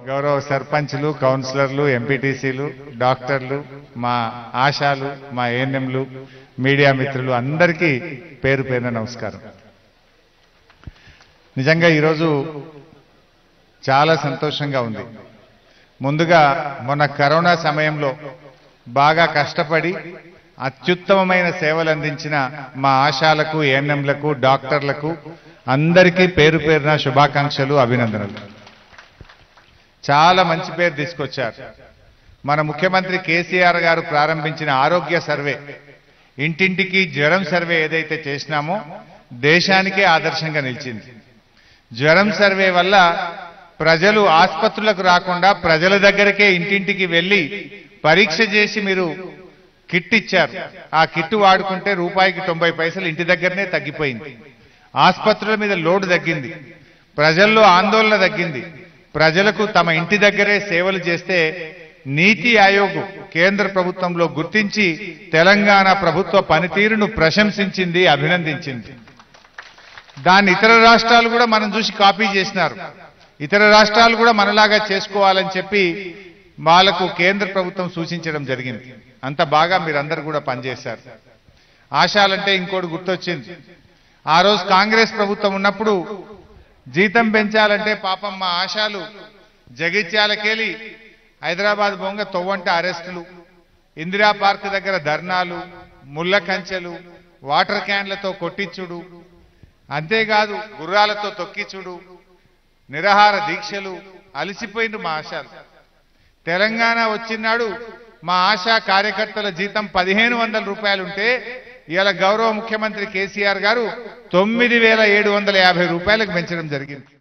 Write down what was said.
గౌరవ సర్పంచ్లు కౌన్సిలర్లు ఎంపీటీసీలు డాక్టర్లు మా ఆశాలు మా ఏఎన్ఎంలు మీడియా మిత్రులు అందరికీ పేరు పేరున నమస్కారం నిజంగా ఈరోజు చాలా సంతోషంగా ఉంది ముందుగా మొన్న కరోనా సమయంలో బాగా కష్టపడి అత్యుత్తమమైన సేవలు అందించిన మా ఆశాలకు ఏఎన్ఎంలకు డాక్టర్లకు అందరికీ పేరు పేరున శుభాకాంక్షలు అభినందనలు చాలా మంచి పేరు తీసుకొచ్చారు మన ముఖ్యమంత్రి కేసీఆర్ గారు ప్రారంభించిన ఆరోగ్య సర్వే ఇంటింటికి జ్వరం సర్వే ఏదైతే చేసినామో దేశానికే ఆదర్శంగా నిలిచింది జ్వరం సర్వే వల్ల ప్రజలు ఆసుపత్రులకు రాకుండా ప్రజల దగ్గరకే ఇంటింటికి వెళ్ళి పరీక్ష చేసి మీరు కిట్ ఇచ్చారు ఆ కిట్ వాడుకుంటే రూపాయికి తొంభై పైసలు ఇంటి దగ్గరనే తగ్గిపోయింది ఆసుపత్రుల మీద లోటు తగ్గింది ప్రజల్లో ఆందోళన తగ్గింది ప్రజలకు తమ ఇంటి దగ్గరే సేవలు చేస్తే నీతి ఆయోగ్ కేంద్ర ప్రభుత్వంలో గుర్తించి తెలంగాణ ప్రభుత్వ పనితీరును ప్రశంసించింది అభినందించింది దాన్ని ఇతర రాష్ట్రాలు కూడా మనం చూసి కాపీ చేసినారు ఇతర రాష్ట్రాలు కూడా మనలాగా చేసుకోవాలని చెప్పి వాళ్ళకు కేంద్ర ప్రభుత్వం సూచించడం జరిగింది అంత బాగా మీరందరూ కూడా పనిచేశారు ఆశాలంటే ఇంకోటి గుర్తొచ్చింది ఆ రోజు కాంగ్రెస్ ప్రభుత్వం ఉన్నప్పుడు జీతం పెంచాలంటే పాపం మా ఆశాలు జగిత్యాలకెళ్ళి హైదరాబాద్ బొంగ తొవ్వంట అరెస్టులు ఇందిరా పార్క్ దగ్గర ధర్నాలు ముళ్ళ కంచెలు వాటర్ క్యాన్లతో కొట్టించుడు అంతేకాదు గుర్రాలతో తొక్కిచుడు నిరాహార దీక్షలు అలసిపోయిండు మా ఆశాలు తెలంగాణ వచ్చినాడు మా ఆశా కార్యకర్తల జీతం పదిహేను వందల రూపాయలుంటే ఇవాళ గౌరవ ముఖ్యమంత్రి కేసీఆర్ గారు తొమ్మిది వేల ఏడు వందల యాభై రూపాయలకు పెంచడం జరిగింది